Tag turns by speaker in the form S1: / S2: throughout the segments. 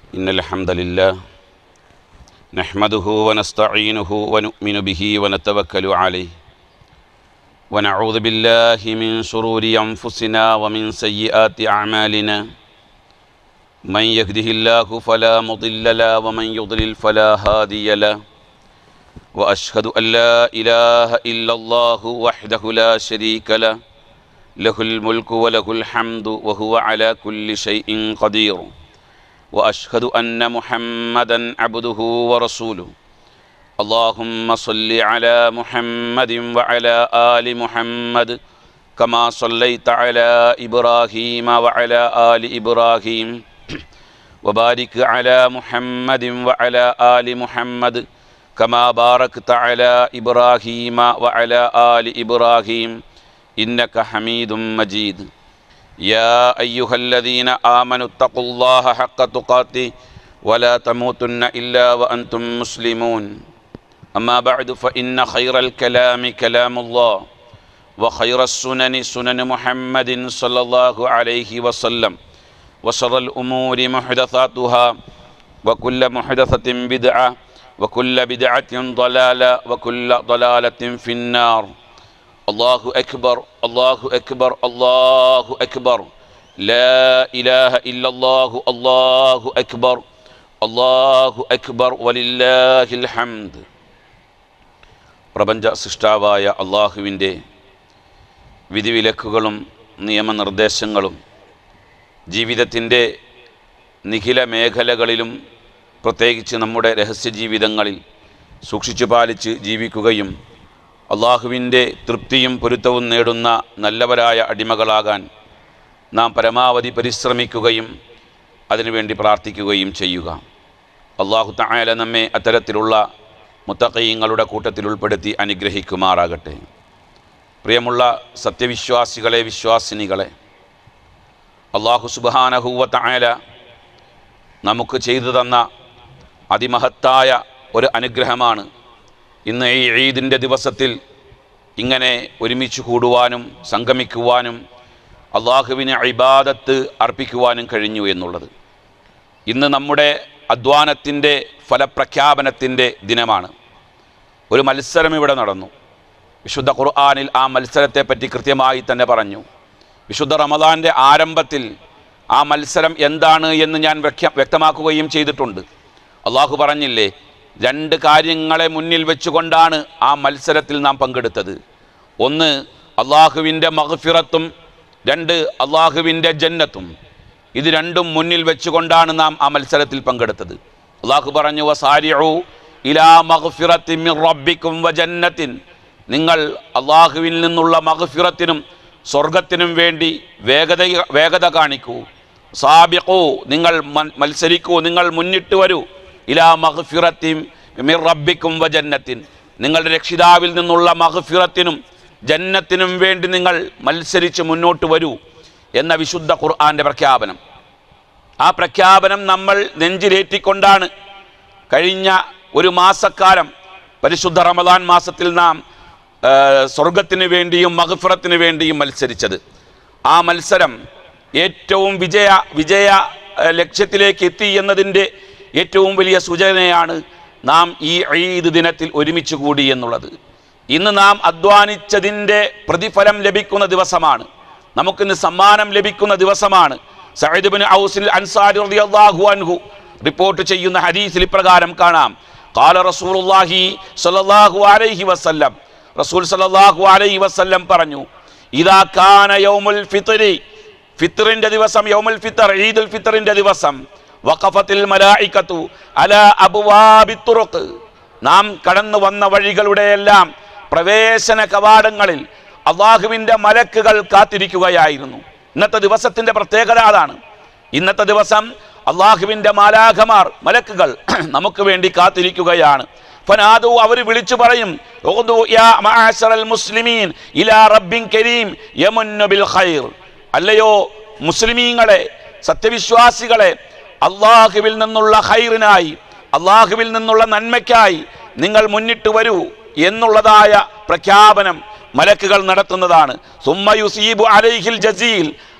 S1: إن الحمد لله نحمده ونستعينه ونؤمن به ونتوكل عليه ونعوذ بالله من شرور أنفسنا ومن سيئات أعمالنا من يهده الله فلا مضل له ومن يضلل فلا هادي له وأشهد أن لا إله إلا الله وحده لا شريك له له الملك وله الحمد وهو على كل شيء قدير واشهد ان محمدا عبده ورسوله اللهم صل على محمد وعلى ال محمد كما صليت على ابراهيم وعلى ال ابراهيم وبارك على محمد وعلى ال محمد كما باركت على ابراهيم وعلى ال ابراهيم انك حميد مجيد يا أيها الذين آمنوا اتقوا الله حق تقاته ولا تموتن إلا وأنتم مسلمون أما بعد فإن خير الكلام كلام الله وخير السنن سنن محمد صلى الله عليه وسلم وشر الأمور محدثاتها وكل محدثة بدعة وكل بدعة ضلالة وكل ضلالة في النار الله أكبر الله أكبر الله أكبر لا إله إلا الله الله أكبر الله أكبر ولله الحمد പ്രപഞ്ച സൃഷ്ടാവായ അള്ളാഹുവിൻ്റെ വിധിവിലക്കുകളും നിയമനിർദ്ദേശങ്ങളും ജീവിതത്തിൻ്റെ നിഖില മേഖലകളിലും പ്രത്യേകിച്ച് നമ്മുടെ രഹസ്യ ജീവിതങ്ങളിൽ സൂക്ഷിച്ചു പാലിച്ച് ജീവിക്കുകയും അള്ളാഹുവിൻ്റെ തൃപ്തിയും പൊരുത്തവും നേടുന്ന നല്ലവരായ അടിമകളാകാൻ നാം പരമാവധി പരിശ്രമിക്കുകയും അതിനുവേണ്ടി പ്രാർത്ഥിക്കുകയും ചെയ്യുക അള്ളാഹു തായാല നമ്മെ അത്തരത്തിലുള്ള മുത്തക്കയ്യങ്ങളുടെ കൂട്ടത്തിൽ ഉൾപ്പെടുത്തി അനുഗ്രഹിക്കുമാറാകട്ടെ പ്രിയമുള്ള സത്യവിശ്വാസികളെ വിശ്വാസിനികളെ അള്ളാഹു സുബാനഹൂവ തായാല നമുക്ക് ചെയ്തു തന്ന അതിമഹത്തായ ഒരു അനുഗ്രഹമാണ് ഇന്ന് ഈ ഈദിൻ്റെ ദിവസത്തിൽ ഇങ്ങനെ ഒരുമിച്ച് കൂടുവാനും സംഗമിക്കുവാനും അള്ളാഹുവിന് ഇബാദത്ത് അർപ്പിക്കുവാനും കഴിഞ്ഞു എന്നുള്ളത് ഇന്ന് നമ്മുടെ അധ്വാനത്തിൻ്റെ ഫലപ്രഖ്യാപനത്തിൻ്റെ ദിനമാണ് ഒരു മത്സരം ഇവിടെ നടന്നു വിശുദ്ധ ഖുർആാനിൽ ആ മത്സരത്തെപ്പറ്റി കൃത്യമായി തന്നെ പറഞ്ഞു വിശുദ്ധ റമദാൻ്റെ ആരംഭത്തിൽ ആ മത്സരം എന്താണ് എന്ന് ഞാൻ വ്യക്തമാക്കുകയും ചെയ്തിട്ടുണ്ട് അള്ളാഹു പറഞ്ഞില്ലേ രണ്ട് കാര്യങ്ങളെ മുന്നിൽ വെച്ചുകൊണ്ടാണ് ആ മത്സരത്തിൽ നാം പങ്കെടുത്തത് ഒന്ന് അള്ളാഹുവിൻ്റെ മഹഫിറത്തും രണ്ട് അള്ളാഹുവിൻ്റെ ജന്നത്തും ഇത് രണ്ടും മുന്നിൽ വെച്ചുകൊണ്ടാണ് നാം ആ മത്സരത്തിൽ പങ്കെടുത്തത് അള്ളാഹു പറഞ്ഞു വസാരിഉ ഇലാ മഹഫിറത്തി മിർ റബ്ബിക്കും വ ജന്നത്തിൻ നിങ്ങൾ അള്ളാഹുവിൽ നിന്നുള്ള മഹഫിറത്തിനും സ്വർഗത്തിനും വേണ്ടി വേഗത വേഗത കാണിക്കൂ സാബിഖു നിങ്ങൾ മത്സരിക്കൂ നിങ്ങൾ മുന്നിട്ട് വരൂ ഇലാ മഹഫിറത്തിൻ മിർ റബ്ബിക്കും വ ജന്നത്തിൻ നിങ്ങളുടെ രക്ഷിതാവിൽ നിന്നുള്ള മഹഫിറത്തിനും ജന്നത്തിനും വേണ്ടി നിങ്ങൾ മത്സരിച്ച് മുന്നോട്ട് വരൂ എന്ന വിശുദ്ധ ഖുർആൻ്റെ പ്രഖ്യാപനം ആ പ്രഖ്യാപനം നമ്മൾ നെഞ്ചിലേറ്റിക്കൊണ്ടാണ് കഴിഞ്ഞ ഒരു മാസക്കാലം പരിശുദ്ധ റമദാൻ മാസത്തിൽ നാം സ്വർഗത്തിന് വേണ്ടിയും മഹഫിറത്തിന് വേണ്ടിയും മത്സരിച്ചത് ആ മത്സരം ഏറ്റവും വിജയ വിജയ ലക്ഷ്യത്തിലേക്ക് എത്തി എന്നതിൻ്റെ ഏറ്റവും വലിയ സൂചനയാണ് നാം ഈ ഈദ് ദിനത്തിൽ ഒരുമിച്ച് കൂടി എന്നുള്ളത് ഇന്ന് നാം അധ്വാനിച്ചതിൻ്റെ പ്രതിഫലം ലഭിക്കുന്ന ദിവസമാണ് നമുക്കിന്ന് സമ്മാനം ലഭിക്കുന്ന ദിവസമാണ് സയ്യിദ് ബിൻ ഔസിൽ അൻസാരി റളിയല്ലാഹു അൻഹു റിപ്പോർട്ട് ചെയ്യുന്ന ഹദീസിൽ ഇപ്രകാരം കാണാം قال رسول الله صلى الله عليه وسلم റസൂൽ സല്ലല്ലാഹു അലൈഹി വസല്ലം പറഞ്ഞു ഇദാ കാന യൗമുൽ ഫിത്രി ഫിത്റിന്റെ ദിവസം യൗമുൽ ഫിത്തർ ഈദുൽ ഫിത്തറിന്റെ ദിവസം വഖഫത്തിൽ മലായിക്കത്തു അല അബ്വാബി തുറുഖ് നാം കടന്നു വന്ന വഴികളുടെയെല്ലാം പ്രവേശന കവാടങ്ങളിൽ അള്ളാഹുവിൻ്റെ മലക്കുകൾ കാത്തിരിക്കുകയായിരുന്നു ഇന്നത്തെ ദിവസത്തിൻ്റെ പ്രത്യേകത അതാണ് ഇന്നത്തെ ദിവസം അള്ളാഹുവിൻ്റെ മാലാഖമാർ മലക്കുകൾ നമുക്ക് വേണ്ടി കാത്തിരിക്കുകയാണ് ഫനാദു അവർ വിളിച്ചു പറയും ഉഖ്ദു യാ മഅശറൽ മുസ്ലിമീൻ ഇലാ റബ്ബിൻ കരീം യമുന്നു ബിൽ ഖൈർ അല്ലയോ മുസ്ലിമീങ്ങളെ സത്യവിശ്വാസികളെ അള്ളാഹുവിൽ നിന്നുള്ള ഹൈറിനായി അള്ളാഹുവിൽ നിന്നുള്ള നന്മയ്ക്കായി നിങ്ങൾ മുന്നിട്ട് വരൂ എന്നുള്ളതായ പ്രഖ്യാപനം മലക്കുകൾ നടത്തുന്നതാണ് സുമ്മ യുസീബു അലൈഹിൽ ജസീൽ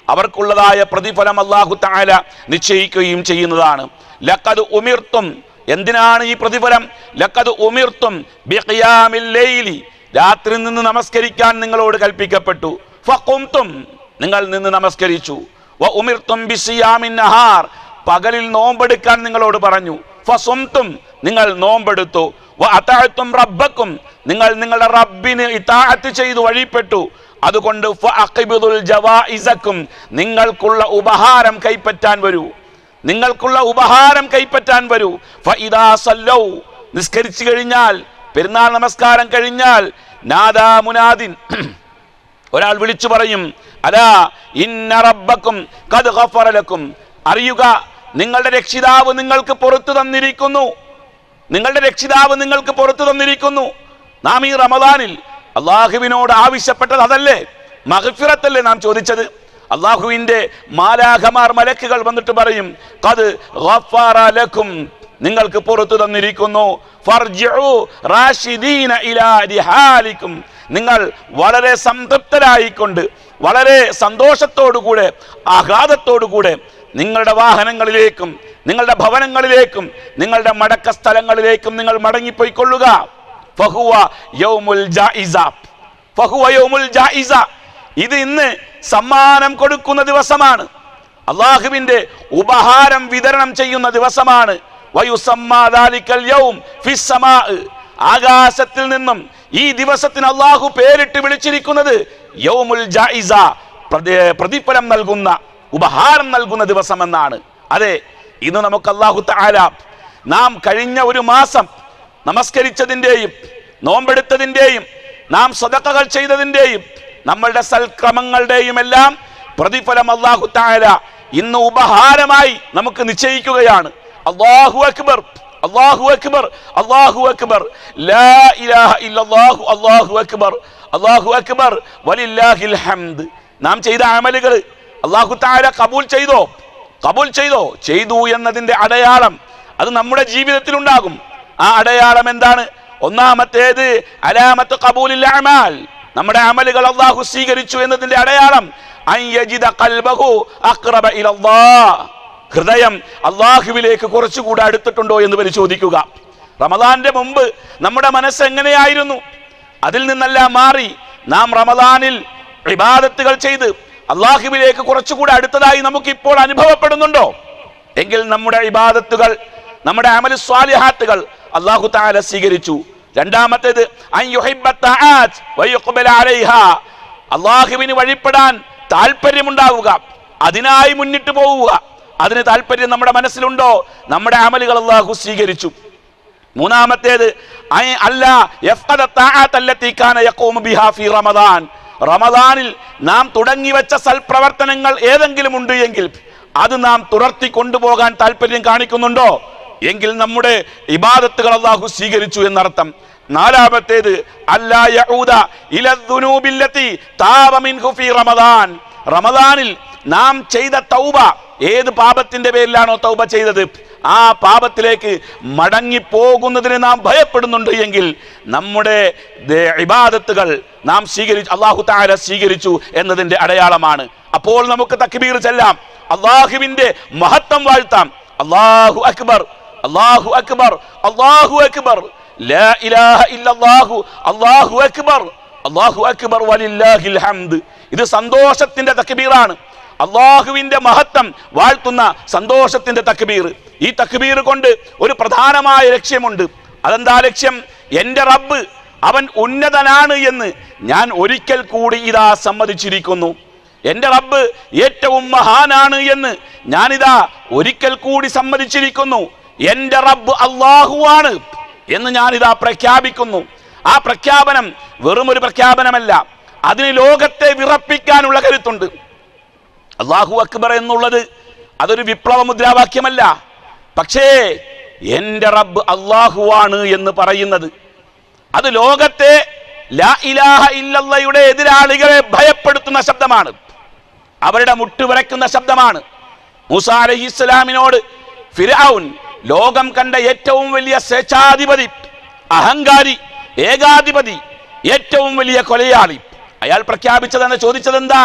S1: അവർക്കുള്ളതായ പ്രതിഫലം അള്ളാഹു താല നിശ്ചയിക്കുകയും ചെയ്യുന്നതാണ് ലക്കത് ഉമിർത്തും എന്തിനാണ് ഈ പ്രതിഫലം ലക്കത് ഉമിർത്തും ബിഖിയാമിൽ ലൈലി രാത്രി നിന്ന് നമസ്കരിക്കാൻ നിങ്ങളോട് കൽപ്പിക്കപ്പെട്ടു ഫഖുംതും നിങ്ങൾ നിന്ന് നമസ്കരിച്ചു വ ഉമിർത്തും ബിസിയാമിൻ നഹാർ പകലിൽ നോമ്പെടുക്കാൻ നിങ്ങളോട് പറഞ്ഞു ഫസുംതും നിങ്ങൾ നോമ്പെടുത്തു വ അതാഴത്തും റബ്ബക്കും നിങ്ങൾ നിങ്ങളുടെ റബ്ബിന് ഇതാഅത്ത് ചെയ്തു വഴിപ്പെട്ടു അതുകൊണ്ട് ഫഅഖിബുൽ ജവാഇസക്കും നിങ്ങൾക്കുള്ള ഉപഹാരം കൈപ്പറ്റാൻ വരൂ നിങ്ങൾക്കുള്ള ഉപഹാരം കൈപ്പറ്റാൻ വരൂ ഫഇദാ സല്ലൗ നിസ്കരിച്ചു കഴിഞ്ഞാൽ പെരുന്നാൾ നമസ്കാരം കഴിഞ്ഞാൽ നാദാ മുനാദിൻ ഒരാൾ വിളിച്ചു പറയും അലാ ഇന്ന റബ്ബക്കും ഖദ് ഗഫറ ലക്കും അറിയുക നിങ്ങളുടെ രക്ഷിതാവ് നിങ്ങൾക്ക് പുറത്തു തന്നിരിക്കുന്നു നിങ്ങളുടെ രക്ഷിതാവ് നിങ്ങൾക്ക് പുറത്തു തന്നിരിക്കുന്നു നാം ഈ റമദാനിൽ അള്ളാഹുവിനോട് ആവശ്യപ്പെട്ടത് അതല്ലേ മഹഫിറത്തല്ലേ നാം ചോദിച്ചത് അള്ളാഹുവിന്റെ മാലാഖമാർ മലക്കുകൾ വന്നിട്ട് പറയും കത് ഗഫറ ലക്കും നിങ്ങൾക്ക് പുറത്തു തന്നിരിക്കുന്നു ഫർജിഉ റാഷിദീന ഇലാ റിഹാലിക്കും നിങ്ങൾ വളരെ സംതൃപ്തരായിക്കൊണ്ട് വളരെ സന്തോഷത്തോടുകൂടെ ആഹ്ലാദത്തോടുകൂടെ നിങ്ങളുടെ വാഹനങ്ങളിലേക്കും നിങ്ങളുടെ ഭവനങ്ങളിലേക്കും നിങ്ങളുടെ മടക്ക സ്ഥലങ്ങളിലേക്കും നിങ്ങൾ മടങ്ങിപ്പോയിക്കൊള്ളുക ഫഹുവ യൗമുൽ ജായിസ ഫഹുവ യൗമുൽ ജായിസ ഇത് ഇന്ന് സമ്മാനം കൊടുക്കുന്ന ദിവസമാണ് അള്ളാഹുവിന്റെ ഉപഹാരം വിതരണം ചെയ്യുന്ന ദിവസമാണ് വയുസമ്മാ ദാലിക്കൽ യൗം ഫിസ്സമാ ആകാശത്തിൽ നിന്നും ഈ ദിവസത്തിന് അള്ളാഹു പേരിട്ട് വിളിച്ചിരിക്കുന്നത് യൗമുൽ ജായിസ പ്രതി- പ്രതിഫലം നൽകുന്ന ഉപഹാരം നൽകുന്ന ദിവസമെന്നാണ് അതെ ഇന്ന് നമുക്ക് അള്ളാഹു താല നാം കഴിഞ്ഞ ഒരു മാസം നമസ്കരിച്ചതിൻ്റെയും നോമ്പെടുത്തതിൻ്റെയും നാം സ്വതക്കകൾ ചെയ്തതിൻ്റെയും നമ്മളുടെ സൽക്രമങ്ങളുടെയും എല്ലാം പ്രതിഫലം അള്ളാഹു താല ഇന്ന് ഉപഹാരമായി നമുക്ക് നിശ്ചയിക്കുകയാണ് അള്ളാഹു അക്ബർ അള്ളാഹു അക്ബർ അള്ളാഹു അക്ബർ ലാ ഇലാഹ ഇല്ലല്ലാഹു അള്ളാഹു അക്ബർ അള്ളാഹു അക്ബർ വലില്ലാഹിൽ ഹംദ് നാം ചെയ്ത അമലുകൾ അള്ളാഹു താല കബൂൽ ചെയ്തോ കബൂൽ ചെയ്തോ ചെയ്തു എന്നതിന്റെ അടയാളം അത് നമ്മുടെ ജീവിതത്തിൽ ഉണ്ടാകും ആ അടയാളം എന്താണ് ഒന്നാമത്തേത് അലാമത്ത് കബൂലിൽ അമാൽ നമ്മുടെ അമലുകൾ അള്ളാഹു സ്വീകരിച്ചു എന്നതിന്റെ അടയാളം അൻ യജിദ ഖൽബഹു അഖ്റബ ഇലല്ലാഹ്. ഹൃദയം അള്ളാഹുവിലേക്ക് കുറച്ചുകൂടെ അടുത്തിട്ടുണ്ടോ എന്ന് പരിശോധിക്കുക റമദാന്റെ മുമ്പ് നമ്മുടെ മനസ്സ് എങ്ങനെയായിരുന്നു അതിൽ നിന്നെല്ലാം മാറി നാം റമദാനിൽ ഇബാദത്തുകൾ ചെയ്ത് അള്ളാഹുവിലേക്ക് കുറച്ചുകൂടെ അടുത്തതായി നമുക്ക് ഇപ്പോൾ അനുഭവപ്പെടുന്നുണ്ടോ എങ്കിൽ നമ്മുടെ ഇബാദത്തുകൾ നമ്മുടെ അമൽ സ്വാലിഹാത്തുകൾ അള്ളാഹു താല സ്വീകരിച്ചു രണ്ടാമത്തേത് അൻ യുഹിബ്ബ തആത്ത് വയുഖ്ബല അലൈഹാ. അള്ളാഹുവിന് വഴിപ്പെടാൻ താല്പര്യമുണ്ടാവുക അതിനായി മുന്നിട്ട് പോവുക അതിന് താല്പര്യം നമ്മുടെ മനസ്സിലുണ്ടോ നമ്മുടെ അമലുകൾ അള്ളാഹു സ്വീകരിച്ചു മൂന്നാമത്തേത് അയ് അല്ല യഫ്ഖദ തആത്ത് അല്ലത്തി കാന യഖൂമു ബിഹാ ഫീ റമദാൻ റമദാനിൽ നാം തുടങ്ങി വെച്ച സൽപ്രവർത്തനങ്ങൾ ഏതെങ്കിലും ഉണ്ട് എങ്കിൽ അത് നാം തുടർത്തി കൊണ്ടുപോകാൻ താല്പര്യം കാണിക്കുന്നുണ്ടോ എങ്കിൽ നമ്മുടെ ഇബാദത്തുകൾ അള്ളാഹു സ്വീകരിച്ചു എന്നർത്ഥം നാലാമത്തേത് അല്ലാ യഊദ ഇല ദുനൂബില്ലത്തി താബ മിൻഹു ഫീ റമദാൻ റമദാനിൽ നാം ചെയ്ത തൗബ ഏത് പാപത്തിന്റെ പേരിലാണോ തൗബ ചെയ്തത് ആ പാപത്തിലേക്ക് മടങ്ങി പോകുന്നതിന് നാം ഭയപ്പെടുന്നുണ്ട് എങ്കിൽ നമ്മുടെ ദേ- ഇബാദത്തുകൾ നാം സ്വീകരിച്ചു അള്ളാഹു താല സ്വീകരിച്ചു എന്നതിന്റെ അടയാളമാണ് അപ്പോൾ നമുക്ക് തക്ബീർ ചെല്ലാം അള്ളാഹുവിന്റെ മഹത്വം വാഴ്ത്താം അള്ളാഹു അക്ബർ അള്ളാഹു അക്ബർ അള്ളാഹു അക്ബർ ലാ ഇലാഹ ഇല്ലല്ലാഹു അള്ളാഹു അക്ബർ അള്ളാഹു അക്ബർ വലില്ലാഹിൽ ഹംദ് ഇത് സന്തോഷത്തിന്റെ തക്ബീറാണ് അള്ളാഹുവിന്റെ മഹത്വം വാഴ്ത്തുന്ന സന്തോഷത്തിന്റെ തക്ബീർ ഈ തക്ബീർ കൊണ്ട് ഒരു പ്രധാനമായ ലക്ഷ്യമുണ്ട് അതെന്താ ലക്ഷ്യം എൻ്റെ റബ്ബ് അവൻ ഉന്നതനാണ് എന്ന് ഞാൻ ഒരിക്കൽ കൂടി ഇതാ സമ്മതിച്ചിരിക്കുന്നു എൻ്റെ റബ്ബ് ഏറ്റവും മഹാനാണ് എന്ന് ഞാനിതാ ഒരിക്കൽ കൂടി സമ്മതിച്ചിരിക്കുന്നു എൻ്റെ റബ്ബ് അള്ളാഹുവാണ് എന്ന് ഞാനിതാ പ്രഖ്യാപിക്കുന്നു ആ പ്രഖ്യാപനം വെറും ഒരു പ്രഖ്യാപനമല്ല അതിന് ലോകത്തെ വിറപ്പിക്കാനുള്ള കരുത്തുണ്ട് അള്ളാഹു അക്ബർ എന്നുള്ളത് അതൊരു വിപ്ലവ മുദ്രാവാക്യമല്ല പക്ഷേ എൻ്റെ റബ്ബ് അള്ളാഹുവാണ് എന്ന് പറയുന്നത് അത് ലോകത്തെ ലാ ഇലാഹ ഇല്ലല്ലയുടെ എതിരാളികളെ ഭയപ്പെടുത്തുന്ന ശബ്ദമാണ് അവരുടെ മുട്ടുവിറയ്ക്കുന്ന ശബ്ദമാണ് മൂസ അലഹി ഇസ്ലാമിനോട് ഫിരൗൻ ലോകം കണ്ട ഏറ്റവും വലിയ സ്വേച്ഛാധിപതി അഹങ്കാരി ഏകാധിപതി ഏറ്റവും വലിയ കൊലയാളി അയാൾ പ്രഖ്യാപിച്ചതെന്ന് ചോദിച്ചതെന്താ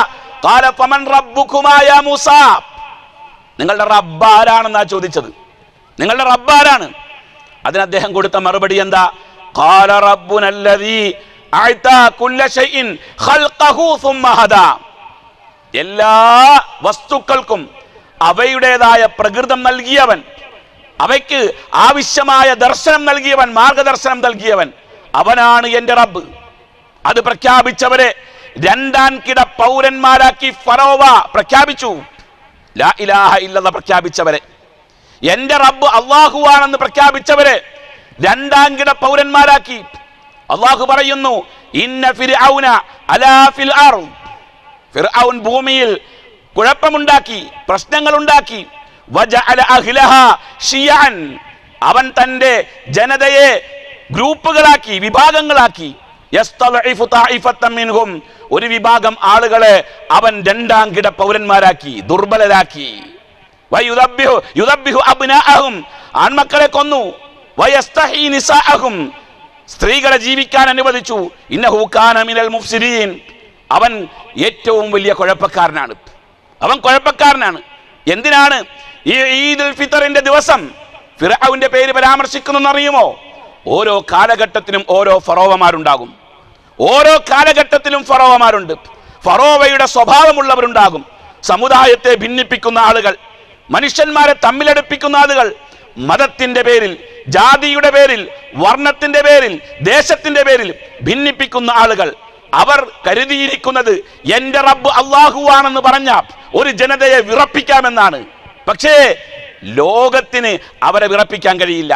S1: ഖാല ഫമൻ റബ്ബുകുമാ യാ മൂസ നിങ്ങളുടെ റബ്ബ് ആരാണെന്നാ ചോദിച്ചത് നിങ്ങളുടെ റബ്ബ് ആരാണ് അതിന് അദ്ദേഹം കൊടുത്ത മറുപടി എന്താ ഖാല റബ്ബുനല്ലദീ അഅതാ കുല്ല ശൈഇൻ ഖൽഖഹു സുമ്മ ഹദാ എല്ലാ വസ്തുക്കൾക്കും അവയുടേതായ പ്രകൃതം നൽകിയവൻ അവയ്ക്ക് ആവശ്യമായ ദർശനം നൽകിയവൻ മാർഗദർശനം നൽകിയവൻ അവനാണ് എൻ്റെ റബ്ബ് അത് പ്രഖ്യാപിച്ചവരെ രണ്ടാം കിട പൗരന്മാരാക്കി ഫറോവ പ്രഖ്യാപിച്ചു ലാ ഇലാഹ ഇല്ലെന്ന് പ്രഖ്യാപിച്ചവരെ എൻ്റെ റബ്ബ് അള്ളാഹുവാണെന്ന് പ്രഖ്യാപിച്ചവരെ രണ്ടാം കിട പൗരന്മാരാക്കി അള്ളാഹു പറയുന്നു ഇന്ന ഫിർഔന അലാ ഫിൽ അർദ് ഫിർഔൻ ഭൂമിയിൽ കുഴപ്പമുണ്ടാക്കി പ്രശ്നങ്ങളുണ്ടാക്കി വജഅല അഹ്ലഹാ ഷിയഅൻ. അവൻ തന്റെ ജനതയെ ഗ്രൂപ്പുകളാക്കി വിഭാഗങ്ങളാക്കി യസ്തളഇഫു താഇഫത്തൻ മിൻഹും. ഒരു വിഭാഗം ആളുകളെ അവൻ രണ്ടാം കിട പൗരന്മാരാക്കി ദുർബലരാക്കി വയുദബ്ബിഹു യുദബ്ബിഹു അബ്നാഅഹും. ആൺമക്കളെ കൊന്നു വയസ്തഹി നിസാഅഹും. സ്ത്രീകളെ ജീവിക്കാൻ അനുവദിച്ചു ഇന്നഹു കാന മിനൽ മുഫ്സിദീൻ അവൻ ഏറ്റവും വലിയ കുഴപ്പക്കാരനാണ് അവൻ കുഴപ്പക്കാരനാണ് എന്തിനാണ് ഈ ഈദുൽ ഫിത്തറിന്റെ ദിവസം ഫിറൌന്റെ പേര് പരാമർശിക്കുന്നു അറിയുമോ ഓരോ കാലഘട്ടത്തിലും ഓരോ ഫറോവമാരുണ്ടാകും ഓരോ കാലഘട്ടത്തിലും ഫറോവമാരുണ്ട് ഫറോവയുടെ സ്വഭാവമുള്ളവരുണ്ടാകും സമുദായത്തെ ഭിന്നിപ്പിക്കുന്ന ആളുകൾ മനുഷ്യന്മാരെ തമ്മിലടുപ്പിക്കുന്ന ആളുകൾ മതത്തിന്റെ പേരിൽ ജാതിയുടെ പേരിൽ വർണ്ണത്തിന്റെ പേരിൽ ദേശത്തിന്റെ പേരിൽ ഭിന്നിപ്പിക്കുന്ന ആളുകൾ അവർ കരുതിയിരിക്കുന്നത് എന്റെ റബ്ബ് അള്ളാഹുവാണെന്ന് പറഞ്ഞ ഒരു ജനതയെ വിറപ്പിക്കാമെന്നാണ് പക്ഷേ ലോകത്തിന് അവരെ വിറപ്പിക്കാൻ കഴിയില്ല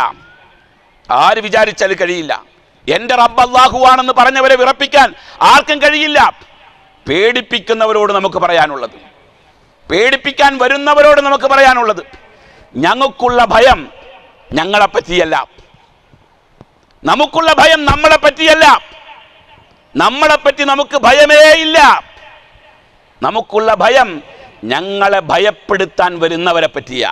S1: ആര് വിചാരിച്ചാൽ കഴിയില്ല എന്റെ റബ്ബ് അള്ളാഹുവാണെന്ന് പറഞ്ഞവരെ വിറപ്പിക്കാൻ ആർക്കും കഴിയില്ല പേടിപ്പിക്കുന്നവരോട് നമുക്ക് പറയാനുള്ളത് പേടിപ്പിക്കാൻ വരുന്നവരോട് നമുക്ക് പറയാനുള്ളത് ഞങ്ങൾക്കുള്ള ഭയം ഞങ്ങളെ പറ്റിയല്ല നമുക്കുള്ള ഭയം നമ്മളെ പറ്റിയല്ല നമ്മളെ പറ്റി നമുക്ക് ഭയമേ ഇല്ല നമുക്കുള്ള ഭയം ഞങ്ങളെ ഭയപ്പെടുത്താൻ വരുന്നവരെ പറ്റിയാ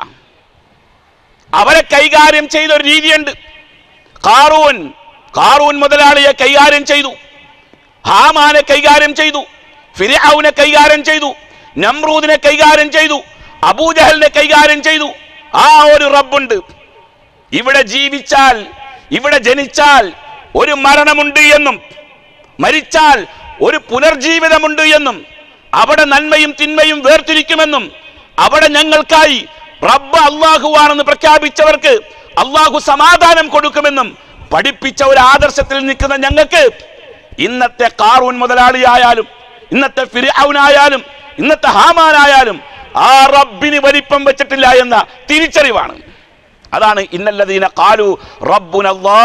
S1: അവരെ കൈകാര്യം ചെയ്ത ഒരു രീതിയുണ്ട് കാറൂൻ കാറൂൻ മുതലാളിയെ കൈകാര്യം ചെയ്തു ഹാമാനെ കൈകാര്യം ചെയ്തു ഫിരിഔനെ കൈകാര്യം ചെയ്തു നമ്രൂദിനെ കൈകാര്യം ചെയ്തു അബൂജഹലിനെ കൈകാര്യം ചെയ്തു ആ ഒരു റബ്ബുണ്ട് ഇവിടെ ജീവിച്ചാൽ ഇവിടെ ജനിച്ചാൽ ഒരു മരണമുണ്ട് എന്നും മരിച്ചാൽ ഒരു പുനർജീവിതമുണ്ട് എന്നും അവിടെ നന്മയും തിന്മയും വേർതിരിക്കുമെന്നും അവിടെ ഞങ്ങൾക്കായി റബ്ബ് അള്ളാഹുവാണെന്ന് പ്രഖ്യാപിച്ചവർക്ക് അള്ളാഹു സമാധാനം കൊടുക്കുമെന്നും പഠിപ്പിച്ച ഒരു ആദർശത്തിൽ നിൽക്കുന്ന ഞങ്ങൾക്ക് ഇന്നത്തെ കാറൂൻ മുതലാളിയായാലും ഇന്നത്തെ ഫിർഔനായാലും ഇന്നത്തെ ഹാമാനായാലും ആ റബ്ബിന് വലിപ്പം വെച്ചിട്ടില്ല എന്ന തിരിച്ചറിവാണ് അതാണ് ഇന്നല്ലദീന കാലു റബ്ബുനല്ലാ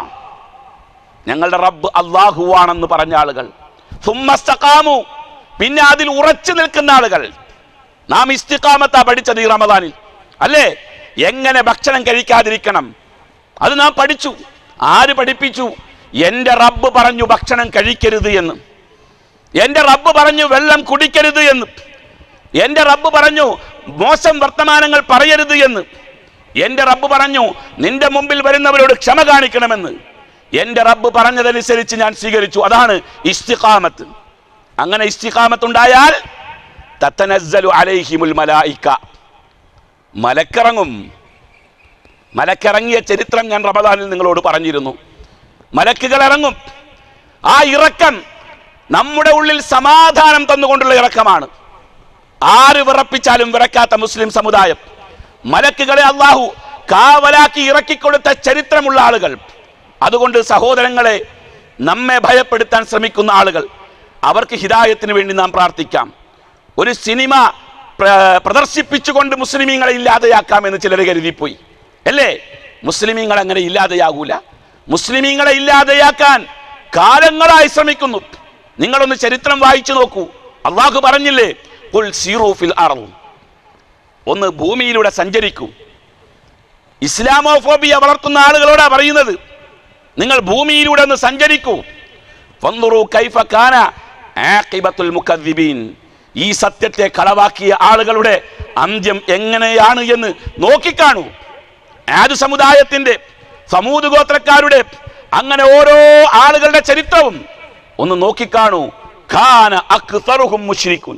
S1: ഞങ്ങളുടെ റബ്ബ് അള്ളാഹുവാണെന്ന് പറഞ്ഞ ആളുകൾ സുമ്മസ്തഖാമു പിന്നെ അതിൽ ഉറച്ചു നിൽക്കുന്ന ആളുകൾ നാം ഇസ്തിഖാമത്താ പഠിച്ചത് ഈ റമദാനിൽ അല്ലേ എങ്ങനെ ഭക്ഷണം കഴിക്കാതിരിക്കണം അത് നാം പഠിച്ചു ആര് പഠിപ്പിച്ചു എൻ്റെ റബ്ബ് പറഞ്ഞു ഭക്ഷണം കഴിക്കരുത് എന്ന് എൻ്റെ റബ്ബ് പറഞ്ഞു വെള്ളം കുടിക്കരുത് എന്ന് എൻ്റെ റബ്ബ് പറഞ്ഞു മോശം വർത്തമാനങ്ങൾ പറയരുത് എന്ന് എൻ്റെ റബ്ബ് പറഞ്ഞു നിന്റെ മുമ്പിൽ വരുന്നവരോട് ക്ഷമ കാണിക്കണമെന്ന് എൻ്റെ റബ്ബ് പറഞ്ഞതനുസരിച്ച് ഞാൻ സ്വീകരിച്ചു അതാണ് ഇസ്തിഖാമത്ത് അങ്ങനെ ഇസ്തിഖാമത്ത് ഉണ്ടായാൽ തത്തനസ്സലു അലൈഹിമുൽ മലായിക്ക മലക്കിറങ്ങും മലക്കിറങ്ങിയ ചരിത്രം ഞാൻ റമദാനിൽ നിങ്ങളോട് പറഞ്ഞിരുന്നു മലക്കുകൾ ഇറങ്ങും ആ ഇറക്കം നമ്മുടെ ഉള്ളിൽ സമാധാനം തന്നുകൊണ്ടുള്ള ഇറക്കമാണ് ആര് വിറപ്പിച്ചാലും വിറക്കാത്ത മുസ്ലിം സമുദായം മലക്കുകളെ അള്ളാഹു കാവലാക്കി ഇറക്കിക്കൊടുത്ത ചരിത്രമുള്ള ആളുകൾ അതുകൊണ്ട് സഹോദരങ്ങളെ നമ്മെ ഭയപ്പെടുത്താൻ ശ്രമിക്കുന്ന ആളുകൾ അവർക്ക് ഹിദായത്തിന് വേണ്ടി നാം പ്രാർത്ഥിക്കാം ഒരു സിനിമ പ്ര- പ്രദർശിപ്പിച്ചുകൊണ്ട് മുസ്ലിമീങ്ങളെ ഇല്ലാതെയാക്കാമെന്ന് ചിലർ കരുതിപ്പോയി അല്ലേ മുസ്ലിമീങ്ങൾ അങ്ങനെ ഇല്ലാതെയാകൂല മുസ്ലിമീങ്ങളെ ഇല്ലാതെയാക്കാൻ കാലങ്ങളായി ശ്രമിക്കുന്നു നിങ്ങളൊന്ന് ചരിത്രം വായിച്ചു നോക്കൂ അള്ളാഹു പറഞ്ഞില്ലേ "ഖുൽ സീറൂ ഫിൽ അർള്." ഒന്ന് ഭൂമിയിലൂടെ സഞ്ചരിക്കൂ ഇസ്ലാമോഫോബിയ വളർത്തുന്ന ആളുകളോടാ പറയുന്നത് നിങ്ങൾ ഭൂമിയിലൂടെ ഒന്ന് സഞ്ചരിക്കൂ ഫൻദുറൂ കൈഫ കാന ആഖിബത്തുൽ മുക്കദ്ദിബീൻ ഈ സത്യത്തെ കളവാക്കിയ ആളുകളുടെ അന്ത്യം എങ്ങനെയാണ് എന്ന് നോക്കിക്കാണൂ ആദ് സമുദായത്തിന്റെ സമൂത് ഗോത്രക്കാരുടെ അങ്ങനെ ഓരോ ആളുകളുടെ ചരിത്രവും ഒന്ന് നോക്കിക്കാണൂ ഖാന അക്തറുഹും മുശ്രിക്കുൻ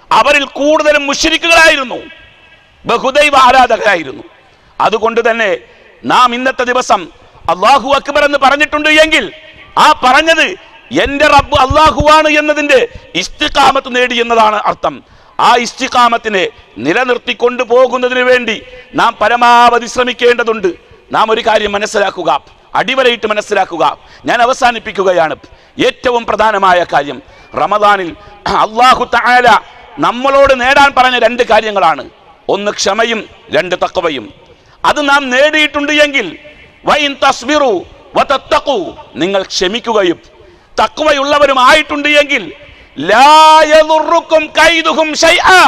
S1: അവരിൽ കൂടുതലും മുഷിരിക്കുകളായിരുന്നു ബഹുദൈവ ആരാധകരായിരുന്നു അതുകൊണ്ട് തന്നെ നാം ഇന്നത്തെ ദിവസം അള്ളാഹു അക്ബർ എന്ന് പറഞ്ഞിട്ടുണ്ട് എങ്കിൽ ആ പറഞ്ഞത് എന്റെ റബ്ബ് അള്ളാഹുവാണ് എന്നതിന്റെ ഇസ്തിഖാമത്ത് നേടി എന്നതാണ് അർത്ഥം ആ ഇസ്തിഖാമത്തിനെ നിലനിർത്തിക്കൊണ്ടു പോകുന്നതിന് വേണ്ടി നാം പരമാവധി ശ്രമിക്കേണ്ടതുണ്ട് നാം ഒരു കാര്യം മനസ്സിലാക്കുക അടിവരയിട്ട് മനസ്സിലാക്കുക ഞാൻ അവസാനിപ്പിക്കുകയാണ് ഏറ്റവും പ്രധാനമായ കാര്യം റമദാനിൽ അള്ളാഹു തആല നമ്മളോട് നേടാൻ പറഞ്ഞ രണ്ട് കാര്യങ്ങളാണ് ഒന്ന് ക്ഷമയും രണ്ട് തക്കവയും അത് നാം നേടിയിട്ടുണ്ട് എങ്കിൽ വൈൻ തസ്ബിറു വതത്തഖു നിങ്ങൾ ക്ഷമിക്കുകയും തക്വയുള്ളവരും ആയിട്ടുണ്ട് എങ്കിൽ ലാ യദുറുക്കും കൈദുഹും ശൈആ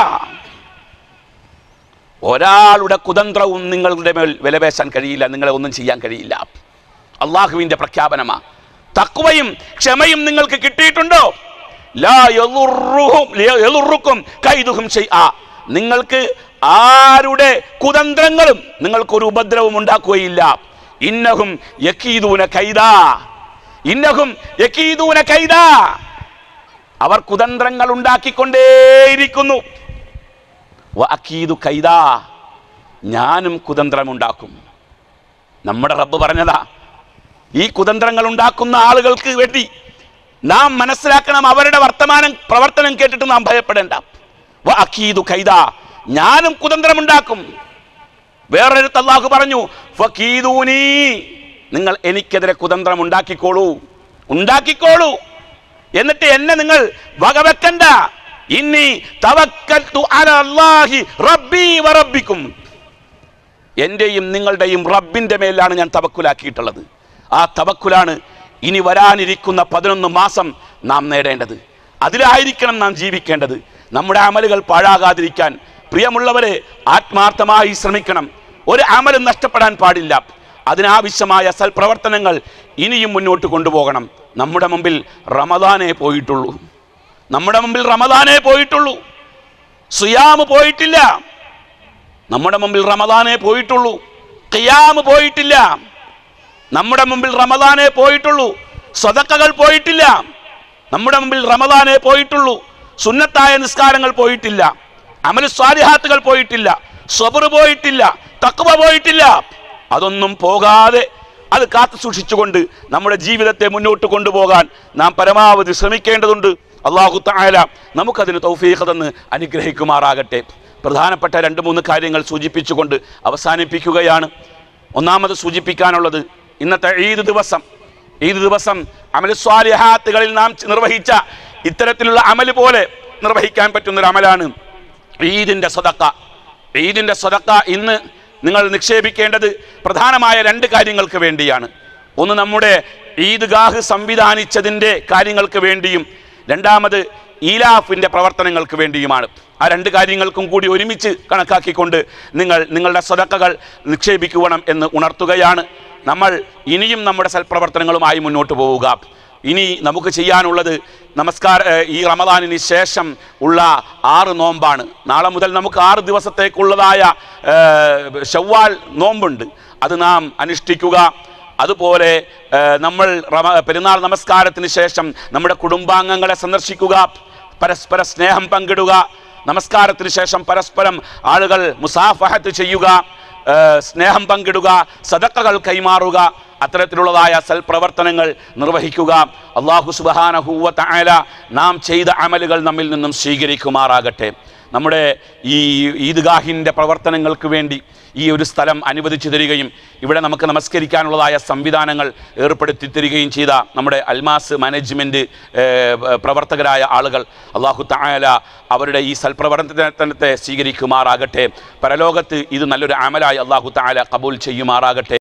S1: ഒരാളുടെ കുതന്ത്രവും നിങ്ങളുടെ മേൽ വിലപേശാൻ കഴിയില്ല നിങ്ങളെ ഒന്നും ചെയ്യാൻ കഴിയില്ല അള്ളാഹുവിന്റെ പ്രഖ്യാപനമാ തക്വയും ക്ഷമയും നിങ്ങൾക്ക് കിട്ടിയിട്ടുണ്ടോ ലാ യദുറുഹും യദുറുക്കും കൈദുഹും ശൈആ നിങ്ങൾക്ക് ആരുടെ കുതന്ത്രങ്ങളും നിങ്ങൾക്കൊരു ഉപദ്രവം ഉണ്ടാക്കുകയില്ല ഇന്നഹും യക്കീദൂന കൈദാ ഇന്നഹും യക്കീദൂന കൈദാ അവർ കുതന്ത്രങ്ങൾ ഉണ്ടാക്കിക്കൊണ്ടേയിരിക്കുന്നു വഅക്കീദു കൈദാ ഞാനും കുതന്ത്രമുണ്ടാക്കും നമ്മുടെ റബ്ബ് പറഞ്ഞതാ ഈ കുതന്ത്രങ്ങൾ ഉണ്ടാക്കുന്ന ആളുകൾക്ക് വേണ്ടി നാം മനസ്സിലാക്കണം അവരുടെ വർത്തമാനം പ്രവർത്തനം കേട്ടിട്ട് നാം ഭയപ്പെടേണ്ട വഅക്കീദു കൈദാ ഞാനും കുതന്ത്രമുണ്ടാക്കും വേറൊരു അള്ളാഹു പറഞ്ഞു ഫക്കീദൂനി നിങ്ങൾ എനിക്കെതിരെ കുതന്ത്രം ഉണ്ടാക്കിക്കോളൂ ഉണ്ടാക്കിക്കോളൂ എന്നിട്ട് എന്നെ നിങ്ങൾ വകവെക്കണ്ട ഇന്നി തവക്കൽതു അലല്ലാഹി റബ്ബി വറബ്ബിക്കും എന്റെയും നിങ്ങളുടെയും റബ്ബിന്റെ മേലാണ് ഞാൻ തവക്കുലാക്കിയിട്ടുള്ളത് ആ തവക്കുലാണ് ഇനി വരാനിരിക്കുന്ന പതിനൊന്ന് മാസം നാം നേടേണ്ടത് അതിലായിരിക്കണം നാം ജീവിക്കേണ്ടത് നമ്മുടെ അമലുകൾ പാഴാകാതിരിക്കാൻ പ്രിയമുള്ളവരെ ആത്മാർത്ഥമായി ശ്രമിക്കണം ഒരു അമലും നഷ്ടപ്പെടാൻ പാടില്ല അതിനാവശ്യമായ സൽപ്രവർത്തനങ്ങൾ ഇനിയും മുന്നോട്ട് കൊണ്ടുപോകണം നമ്മുടെ മുമ്പിൽ റമദാനേ പോയിട്ടുള്ളൂ നമ്മുടെ മുമ്പിൽ റമദാനേ പോയിട്ടുള്ളൂ സുയാമ് പോയിട്ടില്ല നമ്മുടെ മുമ്പിൽ റമദാനേ പോയിട്ടുള്ളൂ ഖിയാമ് പോയിട്ടില്ല നമ്മുടെ മുമ്പിൽ റമദാനേ പോയിട്ടുള്ളൂ സ്വതക്കകൾ പോയിട്ടില്ല നമ്മുടെ മുമ്പിൽ റമദാനേ പോയിട്ടുള്ളൂ സുന്നത്തായ നിസ്കാരങ്ങൾ പോയിട്ടില്ല അമല് സ്വാലിഹാത്തുകൾ പോയിട്ടില്ല സ്വബർ പോയിട്ടില്ല തക്വ പോയിട്ടില്ല അതൊന്നും പോകാതെ അത് കാത്തു സൂക്ഷിച്ചുകൊണ്ട് നമ്മുടെ ജീവിതത്തെ മുന്നോട്ട് കൊണ്ടുപോകാൻ നാം പരമാവധി ശ്രമിക്കേണ്ടതുണ്ട് അള്ളാഹു തായാല നമുക്കതിന് തൗഫീഖ് തന്ന് അനുഗ്രഹിക്കുമാറാകട്ടെ പ്രധാനപ്പെട്ട രണ്ട് മൂന്ന് കാര്യങ്ങൾ സൂചിപ്പിച്ചുകൊണ്ട് അവസാനിപ്പിക്കുകയാണ് ഒന്നാമത് സൂചിപ്പിക്കാനുള്ളത് ഇന്നത്തെ ഈദ് ദിവസം ഈദ് ദിവസം അമൽ സ്വാലിഹാത്തുകളിൽ നാം നിർവഹിച്ച ഇത്തരത്തിലുള്ള അമല് പോലെ നിർവഹിക്കാൻ പറ്റുന്നൊരു അമലാണ് ഈദിൻ്റെ സ്വതക്ക ഈദിൻ്റെ സ്വതക്ക ഇന്ന് നിങ്ങൾ നിക്ഷേപിക്കേണ്ടത് പ്രധാനമായ രണ്ട് കാര്യങ്ങൾക്ക് വേണ്ടിയാണ് ഒന്ന് നമ്മുടെ ഈദ്ഗാഹ് സംവിധാനിച്ചതിൻ്റെ കാര്യങ്ങൾക്ക് വേണ്ടിയും രണ്ടാമത് ഈലാഫിൻ്റെ പ്രവർത്തനങ്ങൾക്ക് വേണ്ടിയുമാണ് ആ രണ്ട് കാര്യങ്ങൾക്കും കൂടി ഒരുമിച്ച് കണക്കാക്കിക്കൊണ്ട് നിങ്ങൾ നിങ്ങളുടെ സ്വതക്കകൾ നിക്ഷേപിക്കുവണം എന്ന് ഉണർത്തുകയാണ് നമ്മൾ ഇനിയും നമ്മുടെ സൽപ്രവർത്തനങ്ങളുമായി മുന്നോട്ട് പോവുക ഇനി നമുക്ക് ചെയ്യാനുള്ളത് നമസ്കാര ഏർ ഈ റമദാനിന് ശേഷം ഉള്ള ആറ് നോമ്പാണ് നാളെ മുതൽ നമുക്ക് ആറ് ദിവസത്തേക്കുള്ളതായ ഏർ, ഷവ്വാൽ നോമ്പുണ്ട് അത് നാം അനുഷ്ഠിക്കുക അതുപോലെ ഏർ, നമ്മൾ റമ പെരുന്നാൾ നമസ്കാരത്തിന് ശേഷം നമ്മുടെ കുടുംബാംഗങ്ങളെ സന്ദർശിക്കുക പരസ്പര സ്നേഹം പങ്കിടുക നമസ്കാരത്തിന് ശേഷം പരസ്പരം ആളുകൾ മുസാഫഹത്ത് ചെയ്യുക ഏർ, സ്നേഹം പങ്കിടുക സദക്കകൾ കൈമാറുക അത്തരത്തിലുള്ളതായ സൽപ്രവർത്തനങ്ങൾ നിർവഹിക്കുക അള്ളാഹു സുബാനഹൂവ തആല നാം ചെയ്ത അമലുകൾ നമ്മിൽ നിന്നും സ്വീകരിക്കുമാറാകട്ടെ നമ്മുടെ ഈ ഈദ്ഗാഹിൻ്റെ പ്രവർത്തനങ്ങൾക്ക് വേണ്ടി ഈ ഒരു സ്ഥലം അനുവദിച്ചു തരികയും ഇവിടെ നമുക്ക് നമസ്കരിക്കാനുള്ളതായ സംവിധാനങ്ങൾ ഏർപ്പെടുത്തി തരികയും ചെയ്ത നമ്മുടെ അൽമാസ് മാനേജ്മെൻറ്റ് പ്രവർത്തകരായ ആളുകൾ അള്ളാഹു തആല അവരുടെ ഈ സൽപ്രവർത്തനത്തെ സ്വീകരിക്കുമാറാകട്ടെ പരലോകത്ത് ഇത് നല്ലൊരു അമലായി അള്ളാഹു തആല കബൂൽ ചെയ്യുമാറാകട്ടെ